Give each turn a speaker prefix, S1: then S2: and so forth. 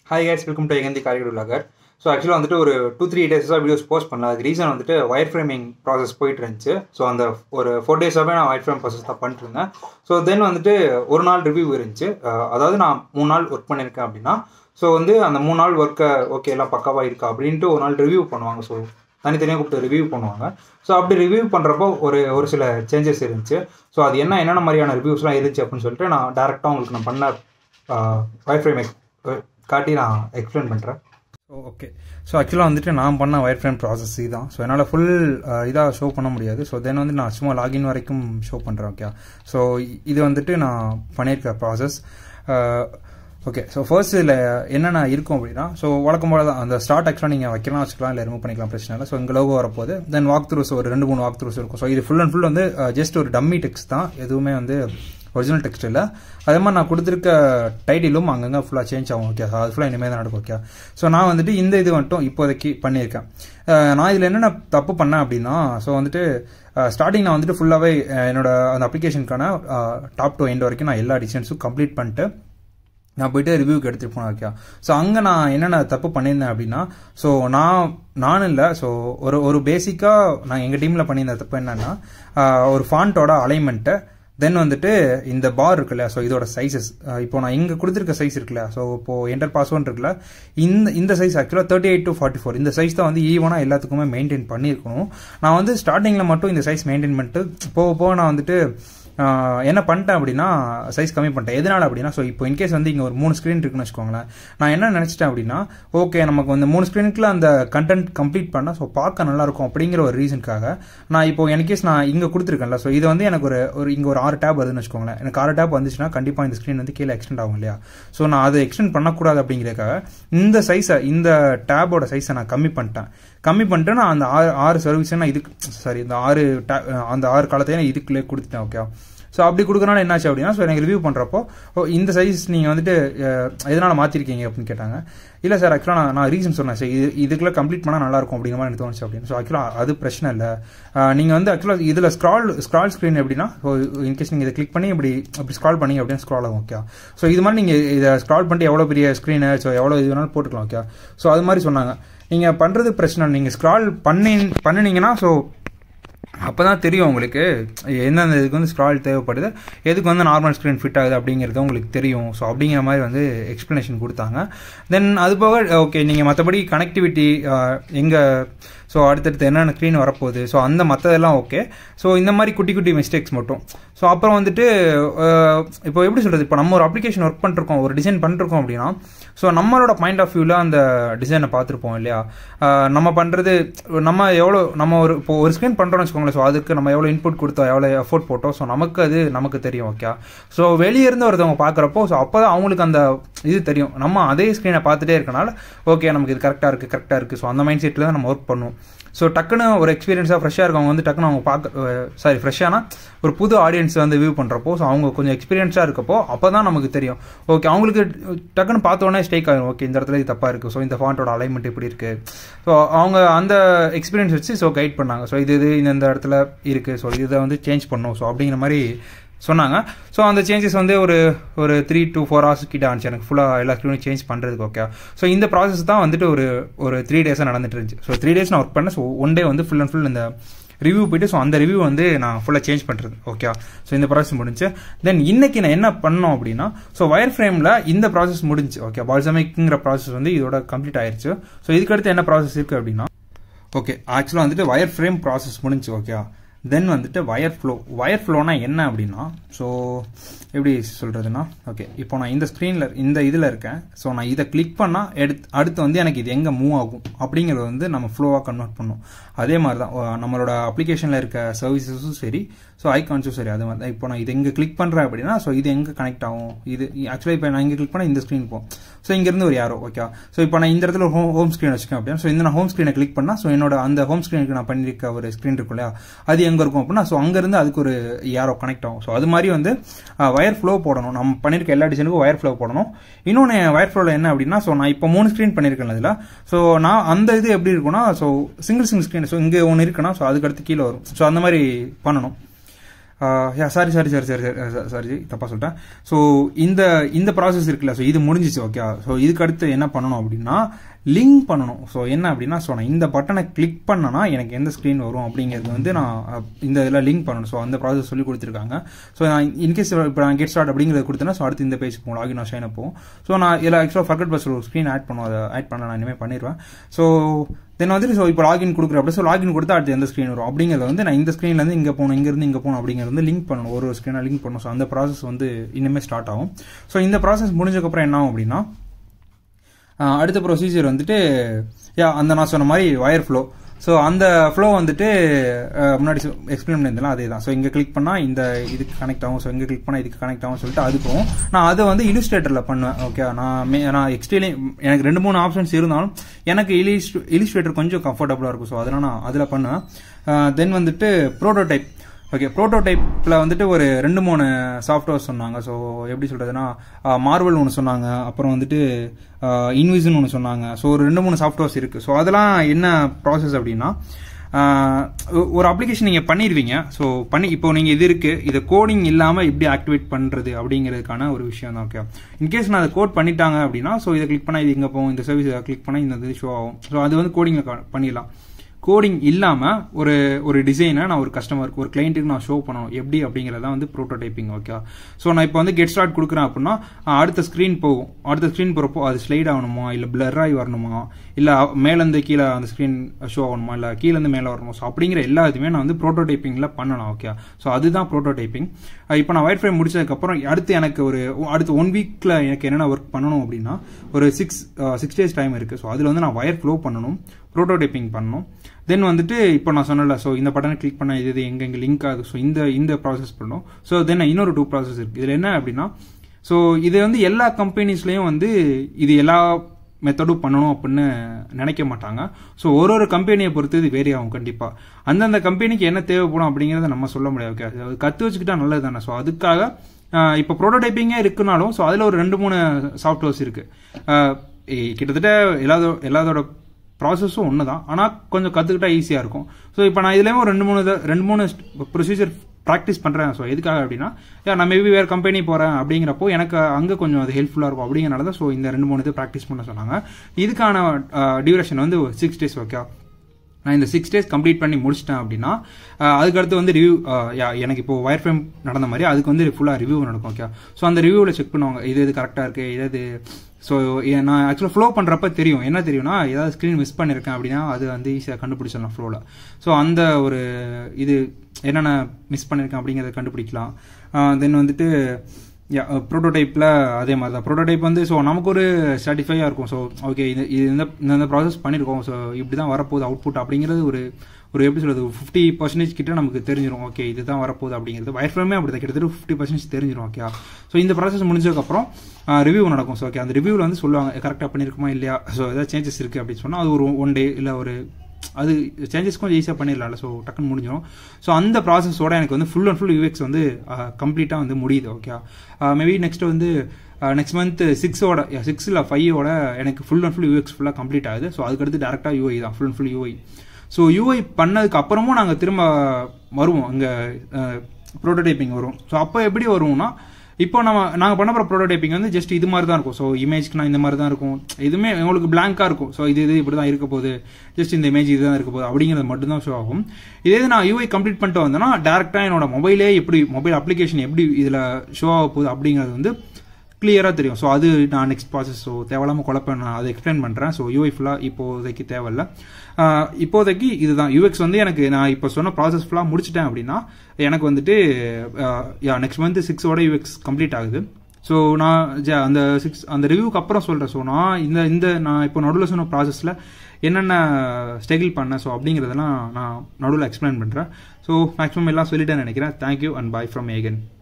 S1: hi guys welcome to எகந்தி காரிகர் vlogger so ஆக்சுவலாக வந்துட்டு ஒரு டூ த்ரீ டேஸாக வீடியோஸ் போஸ்ட் பண்ணல அதுக்கு ரீசன் வந்துட்டு ஒயர் ஃப்ரேமிங் ப்ராசஸ் போயிட்டு இருந்துச்சு ஸோ அந்த ஒரு ஃபோர் டேஸாகவே நான் ஒயர் ஃப்ரேம் ப்ராசஸ் தான் பண்ணிட்டு இருந்தேன் ஸோ தென் வந்துட்டு ஒரு நாள் ரிவ்யூ இருந்துச்சு அஹ் அதாவது நான் மூணு நாள் ஒர்க் பண்ணியிருக்கேன் அப்படின்னா ஸோ வந்து அந்த மூணு நாள் ஒர்க்கை ஓகே எல்லாம் பக்காவாக இருக்கா அப்படின்ட்டு ஒரு நாள் ரிவ்யூ பண்ணுவாங்க ஸோ தனித்தனியாக கூப்பிட்டு ரிவ்யூ பண்ணுவாங்க ஸோ அப்படி ரிவ்யூ பண்ணுறப்போ ஒரு ஒரு சில சேஞ்சஸ் இருந்துச்சு ஸோ அது என்ன என்னென்ன மாதிரியான ரிவ்யூஸ்லாம் இருந்துச்சு அப்படின்னு சொல்லிட்டு நான் டேரெக்டாக உங்களுக்கு நான் பண்ண ஒயர் ஃப்ரேம் காட்டி நான் எக்ஸ்பிளைன் பண்ணுறேன் ஸோ ஓகே ஸோ ஆக்சுவலாக வந்துட்டு நான் பண்ண ஒயர் ஃப்ரேம் ப்ராசஸ் இதுதான் ஸோ என்னால் ஃபுல் இதாக ஷோ பண்ண முடியாது ஸோ தென் வந்து நான் சும்மா லாகின் வரைக்கும் ஷோ பண்ணுறேன் ஓகே ஸோ இது வந்துட்டு நான் பண்ணியிருக்க ப்ராசஸ் ஓகே ஸோ ஃபர்ஸ்ட் இதில் என்னென்ன இருக்கும் அப்படின்னா ஸோ வழக்கம் போல தான் அந்த ஸ்டார்ட் ஆக்சுவலாக நீங்கள் வைக்கலாம் வச்சுக்கலாம் இல்லை ரிமூவ் பண்ணிக்கலாம் பிரச்சனை இல்லை ஸோ இங்கே லோகோ வரப்போது தென் வாக் த்ரூஸ் ஒரு ரெண்டு மூணு வாக் த்ரூஸ் இருக்கும் ஸோ இது ஃபுல் அண்ட் ஃபுல் வந்து ஜஸ்ட் ஒரு டம்மி டெக்ஸ்ட் தான் எதுவுமே வந்து ஒரிஜினல் டெக்ஸ்ட் இல்லை அதே மாதிரி நான் கொடுத்துருக்க டைட்டிலும் அங்கங்கே ஃபுல்லாக சேஞ்ச் ஆகும் ஓகே அது ஃபுல்லாக இனிமேல் தான் நடக்கும் ஓகே ஸோ நான் வந்துட்டு இந்த இது மட்டும் இப்போதைக்கு பண்ணியிருக்கேன் நான் இதில் என்னென்ன தப்பு பண்ணேன் அப்படின்னா ஸோ வந்துட்டு ஸ்டார்டிங் நான் வந்துட்டு ஃபுல்லாகவே என்னோட அந்த அப்ளிகேஷனுக்கான டாப் டு எண்ட் வரைக்கும் நான் எல்லா டிசைன்ஸும் கம்ப்ளீட் பண்ணிட்டு நான் போயிட்டு ரிவ்யூக்கு எடுத்துகிட்டு போனேன் ஓகே ஸோ அங்கே நான் என்னென்ன தப்பு பண்ணியிருந்தேன் அப்படின்னா ஸோ நான் நானும் இல்லை ஸோ ஒரு ஒரு பேசிக்காக நான் எங்கள் டீமில் பண்ணியிருந்த தப்பு என்னென்னா ஒரு ஃபாண்ட்டோட அலைன்மெண்ட்டை தென் வந்துட்டு இந்த பார் இருக்குல்ல ஸோ இதோட சைஸஸ் இப்போ நான் இங்கே கொடுத்துருக்க சைஸ் இருக்குல்ல ஸோ இப்போ என்டர் பாஸ்வேர்ட் இருக்குல்ல இந்த இந்த சைஸ் ஆக்சுவலாக thirty eight to forty four இந்த சைஸ் தான் வந்து ஈவனாக எல்லாத்துக்குமே மெயின்டைன் பண்ணியிருக்கணும் நான் வந்து ஸ்டார்டிங்கில் மட்டும் இந்த சைஸ் மெயின்டைன் பண்ணிட்டு போக போக நான் வந்துட்டு என்ன பண்ணிட்டேன் அப்படின்னா சைஸ் கம்மி பண்ணிட்டேன் எதனால அப்படின்னா ஸோ இப்போ இன்கேஸ் வந்து இங்கே ஒரு மூணு ஸ்க்ரீன் இருக்குன்னு வச்சுக்கோங்களேன் நான் என்ன நினச்சிட்டேன் அப்படின்னா ஓகே நமக்கு வந்து மூணு ஸ்க்ரீனுக்குள்ள அந்த கண்டென்ட் கம்ப்ளீட் பண்ணால் ஸோ பார்க்க நல்லா இருக்கும் அப்படிங்கிற ஒரு ரீசனுக்காக நான் இப்போ இன்கேஸ் நான் இங்கே கொடுத்துருக்கேன்ல ஸோ இது வந்து எனக்கு ஒரு ஒரு இங்கே ஒரு ஆறு டேப் வருதுன்னு வச்சுக்கோங்களேன் எனக்கு ஆறு டேப் வந்துச்சுன்னா கண்டிப்பாக இந்த ஸ்க்ரீன் வந்து கீழே எக்ஸ்டெண்ட் ஆகும் இல்லையா ஸோ நான் அதை எக்ஸ்டெண்ட் பண்ணக்கூடாது அப்படிங்கிறதுக்காக இந்த சைஸை இந்த டேபோட சைஸை நான் கம்மி பண்ணிட்டேன் கம்மி பண்ணிட்டு நான் அந்த ஆறு ஆறு சர்வீஸை நான் இதுக்கு சாரி இந்த ஆறு அந்த ஆறு காலத்தையும் நான் இதுக்குள்ளே கொடுத்துட்டேன் ஓகே ஸோ அப்படி கொடுக்கறனால என்னாச்சு அப்படின்னா ஸோ எனக்கு ரிவ்யூ பண்ணுறப்போ இந்த சைஸ் நீங்கள் வந்துட்டு எதனால் மாற்றிருக்கீங்க அப்படின்னு கேட்டாங்க இல்லை சார் ஆக்சுவலாக நான் நான் ரீசன் சொன்னேன் சார் இது இதுக்குள்ளே கம்ப்ளீட் பண்ணால் நல்லாயிருக்கும் அப்படிங்கிற மாதிரி எனக்கு தோணுச்சு அப்படின்னு ஸோ ஆக்சுவலாக அது பிரச்சனை இல்லை நீங்கள் வந்து ஆக்சுவலாக இதில் ஸ்க்ரால் ஸ்க்ரால் ஸ்க்ரீன் எப்படின்னா ஸோ இன்கேஸ் நீங்கள் இதை கிளிக் பண்ணி இப்படி அப்படி ஸ்க்ரால் பண்ணி அப்படின்னு ஸ்க்ரால் ஆகும் ஓகே ஸோ இது மாதிரி நீங்கள் இதை ஸ்க்ரால் பண்ணிட்டு எவ்வளோ பெரிய ஸ்க்ரீனு ஸோ எவ்வளோ இது வேணாலும் போட்டுக்கலாம் ஓகே ஸோ அது மாதிரி சொன்னாங்க நீங்கள் பண்ணுறது பிரச்சனை நீங்கள் ஸ்க்ரால் பண்ணி பண்ணினீங்கன்னா ஸோ அப்போ தான் தெரியும் உங்களுக்கு எந்தெந்த இதுக்கு வந்து ஸ்க்ரால் தேவைப்படுது எதுக்கு வந்து நார்மல் ஸ்க்ரீன் ஃபிட் ஆகுது அப்படிங்கிறது உங்களுக்கு தெரியும் ஸோ அப்படிங்கிற மாதிரி வந்து எக்ஸ்ப்ளனேஷன் கொடுத்தாங்க தென் அது போக ஓகே நீங்கள் மற்றபடி கனெக்டிவிட்டி எங்கே ஸோ அடுத்தடுத்து என்னென்ன ஸ்க்ரீன் வரப்போகுது ஸோ அந்த மற்றதெல்லாம் ஓகே ஸோ இந்த மாதிரி குட்டி குட்டி மிஸ்டேக்ஸ் மட்டும் ஸோ அப்புறம் வந்துட்டு இப்போ எப்படி சொல்கிறது இப்போ நம்ம ஒரு அப்ளிகேஷன் ஒர்க் பண்ணிருக்கோம் ஒரு டிசைன் பண்ணிருக்கோம் அப்படின்னா ஸோ நம்மளோட பாயிண்ட் ஆஃப் வியூவில் அந்த டிசைனை பார்த்துருப்போம் இல்லையா நம்ம பண்ணுறது நம்ம எவ்வளோ நம்ம ஒரு இப்போ ஒரு ஸ்க்ரீன் பண்ணுறோம்னு வச்சுக்கோங்களேன் ஸோ அதுக்கு நம்ம எவ்வளோ இன்புட் கொடுத்தோம் எவ்வளோ எஃபோர்ட் போட்டோம் ஸோ நமக்கு அது நமக்கு தெரியும் ஓகே ஸோ வெளியே இருந்து ஒருத்தவங்க பார்க்குறப்போ ஸோ அப்போ தான் அவங்களுக்கு அந்த இது தெரியும் நம்ம அதே ஸ்க்ரீனை பார்த்துட்டே இருக்கனால ஓகே நமக்கு இது கரெக்டாக இருக்குது கரெக்டாக இருக்குது ஸோ அந்த மைண்ட் செட்டில் தான் நம்ம ஒர்க் பண்ணுவோம் ஸோ டக்குன்னு ஒரு எக்ஸ்பீரியன்ஸாக ஃப்ரெஷ்ஷாக இருக்கவங்க வந்து டக்குன்னு அவங்க பார்க்க சாரி ஃப்ரெஷ்ஷானா ஒரு புது ஆடியன்ஸ் வந்து வியூ பண்ணுறப்போ ஸோ அவங்க கொஞ்சம் எக்ஸ்பீரியன்ஸாக இருக்கப்போ அப்போ தான் நமக்கு தெரியும் ஓகே அவங்களுக்கு டக்குன்னு பார்த்தோன்னே ஸ்டேக் ஆகும் ஓகே இந்த இடத்துல இது தப்பாக இருக்குது ஸோ இந்த ஃபாண்ட்டோட அலைன்மெண்ட் இப்படி இருக்குது ஸோ அவங்க அந்த எக்ஸ்பீரியன்ஸ் வச்சு ஸோ கைட் பண்ணாங்க ஸோ இது இது இந்த இடத்துல இருக்குது ஸோ இதை வந்து சேஞ்ச் பண்ணும் ஸோ அப்படிங்கிற மாதிரி சொன்னாங்க ஸோ அந்த சேஞ்சஸ் வந்து ஒரு ஒரு த்ரீ டு ஃபோர் ஹவர்ஸ் கிட்ட ஆனிச்சு எனக்கு ஃபுல்லாக எல்லா ஸ்க்ரீனும் சேஞ்ச் பண்ணுறதுக்கு ஓகே ஸோ இந்த ப்ராசஸ் தான் வந்துட்டு ஒரு ஒரு த்ரீ டேஸாக நடந்துட்டு இருந்துச்சு ஸோ த்ரீ டேஸ் நான் ஒர்க் பண்ணேன் ஸோ ஒன் டே வந்து ஃபுல் அண்ட் ஃபுல் இந்த ரிவ்யூ போயிட்டு ஸோ அந்த ரிவ்யூ வந்து நான் ஃபுல்லாக சேஞ்ச் பண்ணுறது ஓகே ஸோ இந்த ப்ராசஸ் முடிஞ்சு தென் இன்னைக்கு நான் என்ன பண்ணோம் அப்படின்னா ஸோ ஒயர் ஃப்ரேமில் இந்த ப்ராசஸ் முடிஞ்சு ஓகே பால்சமிக்ங்கிற ப்ராசஸ் வந்து இதோட கம்ப்ளீட் ஆயிருச்சு ஸோ இதுக்கடுத்து என்ன ப்ராசஸ் இருக்குது அப்படின்னா ஓகே ஆக்சுவலாக வந்துட்டு ஒயர் ஃப்ரேம் ப்ராசஸ் முடிஞ்சு ஓகே தென் வந்துட்டு வயர் ஃப்ளோ வயர் ஃப்ளோனா என்ன அப்படின்னா ஸோ எப்படி சொல்கிறதுனா ஓகே இப்போ நான் இந்த ஸ்க்ரீனில் இந்த இதில் இருக்கேன் ஸோ நான் இதை கிளிக் பண்ணால் எடுத்து அடுத்து வந்து எனக்கு இது எங்கே மூவ் ஆகும் அப்படிங்கிறது வந்து நம்ம ஃப்ளோவாக கன்வெர்ட் பண்ணும் அதே மாதிரி தான் நம்மளோட அப்ளிகேஷனில் இருக்க சர்வீசஸும் சரி ஸோ ஐகான்ஸும் சரி அது மாதிரி தான் இப்போ நான் இது எங்கே கிளிக் பண்ணுறேன் அப்படின்னா ஸோ இது எங்கே கனெக்ட் ஆகும் இது ஆக்சுவலாக இப்போ நான் இங்கே கிளிக் பண்ணால் இந்த ஸ்க்ரீன் போகும் ஸோ இங்கேருந்து ஒரு யாரோ ஓகே ஸோ இப்போ நான் இந்த இடத்துல ஹோம் ஹோம் ஸ்க்ரீன் வச்சுக்கேன் அப்படின்னா ஸோ இந்த நான் ஹோம் ஸ்க்ரீனை கிளிக் பண்ணால் ஸோ என்னோட அந்த ஹோம் ஸ்க்ரீனுக்கு நான் பண்ணியிருக்க ஒரு ஸ்க்ரீன் இருக்கும் இல்லையா அது எங்கே இருக்கும் அப்படின்னா ஸோ அங்கேருந்து அதுக்கு ஒரு யாரோ கனெக்ட் ஆகும் ஸோ அது மாதிரி வந்து ஒயர் ஃப்ளோ போடணும் நம்ம பண்ணியிருக்க எல்லா டிசைனுக்கும் ஒயர் ஃப்ளோ போடணும் இன்னொன்று ஒயர் ஃப்ளோவில் என்ன அப்படின்னா ஸோ நான் இப்போ மூணு ஸ்க்ரீன் பண்ணியிருக்கேன் இதில் ஸோ நான் அந்த இது எப்படி இருக்குன்னா so single single screen so இங்கே ஒன்று இருக்குன்னா ஸோ அதுக்கடுத்து கீழே வரும் ஸோ அந்த மாதிரி பண்ணணும் yeah sorry sorry sorry sorry sorry sorry தப்பாக சொல்லிட்டேன் ஸோ இந்த இந்த ப்ராசஸ் இருக்குல்ல ஸோ இது முடிஞ்சிச்சு ஓகே ஸோ இதுக்கு அடுத்து என்ன பண்ணணும் அப்படின்னா லிங்க் பண்ணணும் ஸோ என்ன அப்படின்னா ஸோ நான் இந்த பட்டனை கிளிக் பண்ணனா எனக்கு எந்த ஸ்க்ரீன் வரும் அப்படிங்கிறது வந்து நான் அஹ், இந்த இதில் லிங்க் பண்ணணும் ஸோ அந்த ப்ராசஸ் சொல்லி கொடுத்துருக்காங்க ஸோ நான் இன்கேஸ் இப்போ நான் கெட் ஸ்டார்ட் அப்படிங்கிறத கொடுத்தேன்னா ஸோ அடுத்து இந்த பேஜ் போகும் லாகின் ஷைன் போகும் ஸோ நான் இதில் ஆக்சுவலாக ஃபர்கட் பஸ் ஒரு ஸ்க்ரீன் ஆட் பண்ணுவோம் அதை ஆட் பண்ண நான் இனிமேல் பண்ணிடுவேன் ஸோ தென் வந்துட்டு ஸோ இப்போ லாகின் கொடுக்குற அப்படி ஸோ லாகின் கொடுத்தா அடுத்து எந்த ஸ்க்ரீன் வரும் அப்படிங்கிறத வந்து நான் இந்த ஸ்க்ரீன்லேருந்து இங்கே போகணும் இங்கேருந்து இங்கே போகணும் அப்படிங்கிறது வந்து லிங்க் பண்ணணும் ஒரு ஒரு ஸ்க்ரீனாக லிங்க் பண்ணணும் ஸோ அந்த ப்ராசஸ் வந்து இனிமேல் ஸ்டார்ட் ஆகும் ஸோ இந்த ப்ராசஸ் முடிஞ்சதுக்கப்புறம் என்ன ஆகும் அப்படின்னா ஆஹ் அடுத்த ப்ரொசீஜர் வந்துட்டு யா அந்த நான் சொன்ன மாதிரி வயர் ஃப்ளோ ஸோ அந்த ஃப்ளோ வந்துட்டு ஆஹ் முன்னாடி எக்ஸ்பிளைன் பண்ணியிருந்தேன் அதே தான் ஸோ இங்கே கிளிக் பண்ணால் இந்த இதுக்கு கனெக்ட் ஆகும் ஸோ இங்கே கிளிக் பண்ணால் இதுக்கு கனெக்ட் ஆகும் சொல்லிட்டு அது போகும் நான் அதை வந்து இலிஸ்ட்ரேட்டரில் பண்ணுவேன் ஓகே நான் மே நான் எக்ஸ்ட்ரீலையும் எனக்கு ரெண்டு மூணு ஆப்ஷன்ஸ் இருந்தாலும் எனக்கு இலிஸ்ட் இலிஸ்ட்ரேட்டர் கொஞ்சம் கம்ஃபர்டபுளாக இருக்கும் ஸோ அதனால் நான் அதில் பண்ணுவேன் தென் வந்துட்டு ப்ரோட்டோடைப் ஓகே ப்ரோட்டோடைப்பில் வந்துட்டு ஒரு ரெண்டு மூணு சாஃப்ட்வேர் சொன்னாங்க ஸோ எப்படி சொல்கிறதுனா மார்வல் ஒன்று சொன்னாங்க அப்புறம் வந்துட்டு இன்விசன் ஒன்று சொன்னாங்க ஸோ ஒரு ரெண்டு மூணு சாஃப்ட்வேர்ஸ் இருக்குது ஸோ அதெல்லாம் என்ன ப்ராசஸ் அப்படின்னா ஆஹ் ஒ- ஒரு அப்ளிகேஷன் நீங்கள் பண்ணிடுவீங்க ஸோ பண்ணி இப்போ நீங்கள் இது இருக்குது இதை கோடிங் இல்லாமல் எப்படி ஆக்டிவேட் பண்ணுறது அப்படிங்கிறதுக்கான ஒரு விஷயம் தான் ஓகே இன்கேஸ் நான் அதை கோட் பண்ணிட்டாங்க அப்படின்னா ஸோ இதை கிளிக் பண்ணால் இது இங்கே போகும் இந்த சர்வீஸ் கிளிக் பண்ணால் இந்த இது ஷோ ஆகும் ஸோ அது வந்து கோடிங்கில் பண்ணிடலாம் கோடிங் இல்லாமல் ஒரு ஒரு டிசைனை நான் ஒரு கஸ்டமருக்கு ஒரு கிளைண்ட்டுக்கு நான் ஷோ பண்ணணும் எப்படி அப்படிங்கிறத வந்து ப்ரோட்டோடைப்பிங் ஓகே ஸோ நான் இப்போ வந்து கெட் ஸ்டார்ட் கொடுக்குறேன் அப்படின்னா அஹ், அடுத்த ஸ்க்ரீன் போகும் அடுத்த ஸ்க்ரீன் போகிறப்போ அது ஸ்லைட் ஆகணுமா இல்லை பிளர் ஆகி வரணுமா இல்லை மேலேருந்து கீழே அந்த ஸ்க்ரீன் ஷோ ஆகணுமா இல்லை கீழேருந்து மேலே வரணுமா ஸோ அப்படிங்கிற எல்லா இதுவுமே நான் வந்து ப்ரோட்டோடைப்பிங்கில் பண்ணலாம் ஓகே ஸோ அதுதான் ப்ரோட்டோடைப்பிங் இப்போ நான் ஒயிட் ஃப்ரேம் முடிச்சதுக்கப்புறம் அடுத்து எனக்கு ஒரு அடுத்து ஒன் வீக்கில் எனக்கு என்னென்ன ஒர்க் பண்ணணும் அப்படின்னா ஒரு சிக்ஸ் சிக்ஸ் டேஸ் டைம் இருக்குது ஸோ அதில் வந்து நான் ஒயர் ஃப்ளோ பண்ணணும் ப்ரோட்டோடைப்பிங் பண்ணணும் தென் வந்துட்டு இப்போ நான் சொன்னல ஸோ இந்த பட்டனை கிளிக் பண்ண இது இது எங்க எங்க லிங்க் ஆகுது ஸோ இந்த இந்த ப்ராசஸ் பண்ணணும் ஸோ தென் இன்னொரு டூ ப்ராசஸ் இருக்கு இதில் என்ன அப்படின்னா ஸோ இது வந்து எல்லா கம்பெனிஸ்லேயும் வந்து இது எல்லா மெத்தடும் பண்ணணும் அப்படின்னு நினைக்க மாட்டாங்க ஸோ ஒரு ஒரு கம்பெனியை பொறுத்து இது வேரி ஆகும் கண்டிப்பாக அந்தந்த கம்பெனிக்கு என்ன தேவைப்படும் அப்படிங்கிறத நம்ம சொல்ல முடியாது ஓகே அது கற்று வச்சுக்கிட்டா நல்லது தானே ஸோ அதுக்காக ஆஹ், இப்போ ப்ரோட்டோடைப்பிங்கே இருக்குனாலும் ஸோ அதில் ஒரு ரெண்டு மூணு சாஃப்ட்வேர்ஸ் இருக்குது கிட்டத்தட்ட எல்லாதோ எல்லாதோட ப்ராசஸும் ஒன்று தான் ஆனால் கொஞ்சம் கற்றுக்கிட்டா ஈஸியாக இருக்கும் ஸோ இப்போ நான் இதுலேயும் ஒரு ரெண்டு மூணு இத- ரெண்டு மூணு ப்ரொசீஜர் ப்ராக்டிஸ் பண்ணுறேன் ஸோ எதுக்காக அப்படின்னா யா நான் மேபி வேறு கம்பெனி போகிறேன் அப்படிங்கிறப்போ எனக்கு அங்கே கொஞ்சம் அது ஹெல்ப்ஃபுல்லாக இருக்கும் அப்படிங்கிறனால தான் ஸோ இந்த ரெண்டு மூணு இது ப்ராக்டிஸ் பண்ண சொன்னாங்க இதுக்கான டியூரேஷன் வந்து சிக்ஸ் டேஸ் ஓகே நான் இந்த சிக்ஸ் டேஸ் கம்ப்ளீட் பண்ணி முடிச்சிட்டேன் அப்படின்னா அஹ், அதுக்கடுத்து வந்து ரிவ்யூ எனக்கு இப்போ ஒயர் ஃப்ரேம் நடந்த மாதிரி அதுக்கு வந்து ஃபுல்லாக ரிவ்யூ நடக்கும் ஓகே ஸோ அந்த ரிவ்யூவில் செக் பண்ணுவாங்க இது இது கரெக்டாக இருக்குது இது இது ஸோ நான் ஆக்சுவலாக ஃப்ளோ பண்ணுறப்ப தெரியும் என்ன தெரியும்னா ஏதாவது ஸ்க்ரீன் மிஸ் பண்ணியிருக்கேன் அப்படின்னா அது வந்து ஈஸியாக கண்டுபிடிச்சிடலாம் ஃப்ளோவில் ஸோ அந்த ஒரு இது என்னென்ன மிஸ் பண்ணியிருக்கேன் அப்படிங்கிறத கண்டுபிடிக்கலாம் தென் வந்துட்டு ப்ரோட்டோடைப்பில் அதே மாதிரி தான் ப்ரோட்டோடைப் வந்து ஸோ நமக்கு ஒரு சாட்டிஸ்ஃபையாக இருக்கும் ஸோ ஓகே இது இது இந்த இந்த ப்ராசஸ் பண்ணியிருக்கோம் ஸோ இப்படி தான் வரப்போகுது அவுட்புட் அப்படிங்கிறது ஒரு ஒரு எப்படி சொல்றது ஃபிஃப்டி பர்சன்டேஜ் கிட்ட நமக்கு தெரிஞ்சிடும் ஓகே இதுதான் வரப்போகுது அப்படிங்கிறது வயர் ஃப்ரேமே அப்படி தான் கிட்டத்தட்ட ஃபிஃப்டி பர்சன்டேஜ் தெரிஞ்சிடும் ஓகே ஸோ இந்த ப்ராசஸ் முடிஞ்சதுக்கப்புறம் ரிவ்யூ நடக்கும் ஸோ ஓகே அந்த ரிவ்யூவில் வந்து சொல்லுவாங்க கரெக்டாக பண்ணியிருக்குமா இல்லையா ஸோ ஏதாவது சேஞ்சஸ் இருக்குது அப்படின்னு சொன்னால் அது ஒரு ஒன் டே இல்லை ஒரு அது சேஞ்சஸ் கொஞ்சம் ஈஸியாக பண்ணிடலாம்ல ஸோ டக்குன்னு முடிஞ்சிடும் ஸோ அந்த ப்ராசஸோட எனக்கு வந்து ஃபுல் அண்ட் ஃபுல் யூஎக்ஸ் வந்து கம்ப்ளீட்டாக வந்து முடியுது ஓகே மேபி நெக்ஸ்ட் வந்து நெக்ஸ்ட் மந்த் சிக்ஸோட சிக்ஸ் இல்லை ஃபைவோட எனக்கு ஃபுல் அண்ட் ஃபுல் யூஎக்ஸ் ஃபுல்லாக கம்ப்ளீட் ஆகுது ஸோ அதுக்கடுத்து டேரெக்டாக யூஐ தான் full and full UI so UI பண்ணதுக்கு அப்புறமும் நாங்கள் திரும்ப வருவோம் இங்கே ப்ரோட்டோடைப்பிங் வரும் ஸோ அப்போ எப்படி வருவோம்னா இப்போ நம்ம நாங்கள் பண்ண போகிற ப்ரோட்டோடைப்பிங் வந்து ஜஸ்ட் இது மாதிரி தான் இருக்கும் ஸோ இமேஜ்க்கு நான் இந்த மாதிரி தான் இருக்கும் எதுவுமே உங்களுக்கு பிளாங்காக இருக்கும் ஸோ இது இது இப்படி தான் இருக்க போகுது ஜஸ்ட் இந்த இமேஜ் இதுதான் இருக்க போகுது அப்படிங்கிறது மட்டும்தான் ஷோ ஆகும் இதே இது நான் யூஐ கம்ப்ளீட் பண்ணிட்டு வந்தேன்னா டேரெக்டாக என்னோட மொபைலே எப்படி மொபைல் அப்ளிகேஷன் எப்படி இதில் ஷோ ஆக போகுது அப்படிங்கிறது வந்து கிளியராக தெரியும் ஸோ அது நான் நெக்ஸ்ட் ப்ராசஸ் ஸோ தேவையில்லாமல் குழப்பம் நான் அதை எக்ஸ்பிளைன் பண்ணுறேன் ஸோ யூஐ ஃபுல்லாக இப்போதைக்கு தேவையில்ல ஆஹ் இப்போதைக்கு இதுதான் யூஎக்ஸ் வந்து எனக்கு நான் இப்போ சொன்ன ப்ராசஸ் ஃபுல்லாக முடிச்சிட்டேன் அப்படின்னா எனக்கு வந்துட்டு யா நெக்ஸ்ட் மந்த் சிக்ஸோட யூஎக்ஸ் கம்ப்ளீட் ஆகுது ஸோ நான் ஜ- அந்த சிக்ஸ் அந்த ரிவ்யூக்கு அப்புறம் சொல்கிறேன் ஸோ நான் இந்த இந்த நான் இப்போ நடுவில் சொன்ன ப்ராசஸில் என்னென்ன ஸ்ட்ரகிள் பண்ணேன் ஸோ அப்படிங்கிறதெல்லாம் நான் நடுவில் எக்ஸ்பிளைன் பண்ணுறேன் ஸோ மேக்ஸிமம் எல்லாம் சொல்லிட்டேன்னு நினைக்கிறேன் thank you and bye from Egan